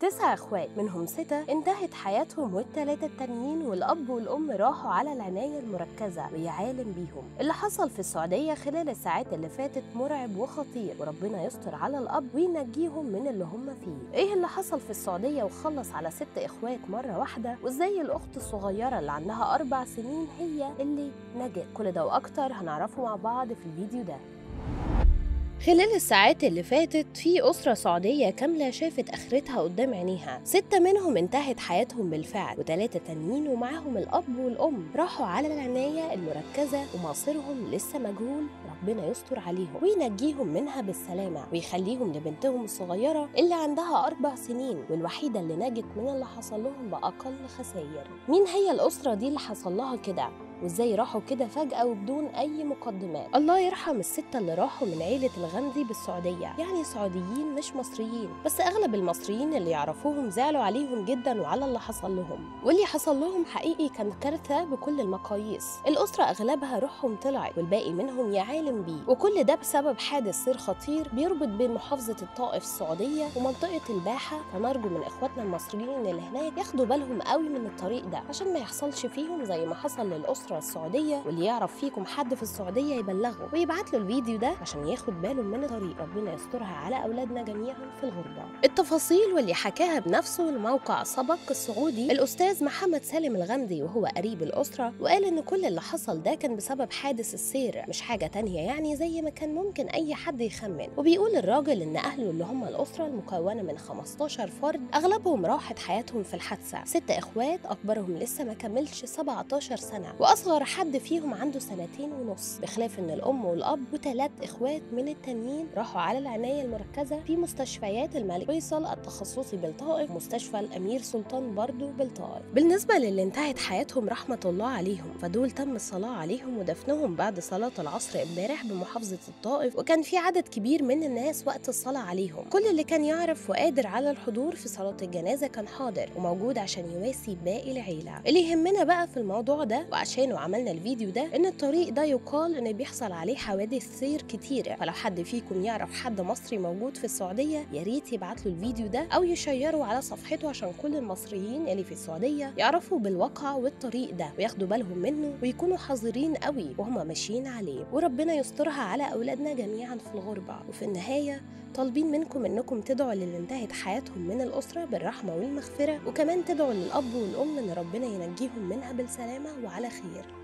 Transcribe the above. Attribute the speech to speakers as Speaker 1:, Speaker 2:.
Speaker 1: تسع اخوات منهم ستة انتهت حياتهم والتلاتة التانيين والاب والام راحوا على العناية المركزة ويا عالم بيهم اللي حصل في السعودية خلال الساعات اللي فاتت مرعب وخطير وربنا يستر على الاب وينجيهم من اللي هم فيه ايه اللي حصل في السعودية وخلص على ست اخوات مرة واحدة وازاي الاخت الصغيرة اللي عندها اربع سنين هي اللي نجت كل ده واكتر هنعرفه مع بعض في الفيديو ده خلال الساعات اللي فاتت في أسرة سعودية كاملة شافت آخرتها قدام عينيها ستة منهم انتهت حياتهم بالفعل وتلاتة تانيين ومعاهم الأب والأم راحوا على العناية المركزة ومصيرهم لسه مجهول ربنا يستر عليهم وينجيهم منها بالسلامة ويخليهم لبنتهم الصغيرة اللي عندها أربع سنين والوحيدة اللي نجت من اللي حصل لهم بأقل خسائر مين هي الأسرة دي اللي حصل لها كده وازاي راحوا كده فجأة وبدون أي مقدمات الله يرحم الستة اللي راحوا من عيلة الغمدي بالسعودية يعني سعوديين مش مصريين بس أغلب المصريين اللي يعرفوهم زعلوا عليهم جدا وعلى اللي حصل لهم واللي حصل لهم حقيقي كان كارثة بكل المقاييس الأسرة أغلبها روحهم طلعت والباقي منهم يا عالم بيه وكل ده بسبب حادث سير خطير بيربط بين محافظة الطائف السعودية ومنطقة الباحة فنرجو من إخواتنا المصريين اللي هناك ياخدوا بالهم قوي من الطريق ده عشان ما يحصلش فيهم زي ما حصل للأسرة الأسرة السعودية واللي يعرف فيكم حد في السعودية يبلغه ويبعت له الفيديو ده عشان ياخد باله من الطريق ربنا يسترها على أولادنا جميعا في الغربة التفاصيل واللي حكاها بنفسه الموقع سبق السعودي الأستاذ محمد سالم الغمدي وهو قريب الأسرة وقال إن كل اللي حصل ده كان بسبب حادث السير مش حاجة تانية يعني زي ما كان ممكن أي حد يخمن وبيقول الراجل إن أهله اللي هم الأسرة المكونة من 15 فرد أغلبهم راحت حياتهم في الحادثة ست إخوات أكبرهم لسه ما كملش 17 سنة وأصغر حد فيهم عنده سنتين ونص بخلاف ان الام والاب وثلاث اخوات من التانيين راحوا على العنايه المركزه في مستشفيات الملك فيصل التخصصي بالطائف مستشفى الامير سلطان برضو بالطائف بالنسبه للي انتهت حياتهم رحمه الله عليهم فدول تم الصلاه عليهم ودفنهم بعد صلاه العصر امبارح بمحافظه الطائف وكان في عدد كبير من الناس وقت الصلاه عليهم كل اللي كان يعرف وقادر على الحضور في صلاه الجنازه كان حاضر وموجود عشان يواسي باقي العيله اللي يهمنا بقى في الموضوع ده وعشانه عملنا الفيديو ده ان الطريق ده يقال ان بيحصل عليه حوادث سير كتيره فلو حد فيكم يعرف حد مصري موجود في السعوديه يا ريت يبعت له الفيديو ده او يشيره على صفحته عشان كل المصريين اللي في السعوديه يعرفوا بالواقع والطريق ده وياخدوا بالهم منه ويكونوا حذرين قوي وهم ماشيين عليه وربنا يسترها على اولادنا جميعا في الغربه وفي النهايه طالبين منكم انكم تدعوا للي انتهت حياتهم من الاسره بالرحمه والمغفره وكمان تدعوا للاب والام ان ربنا ينجيهم منها بالسلامه وعلى خير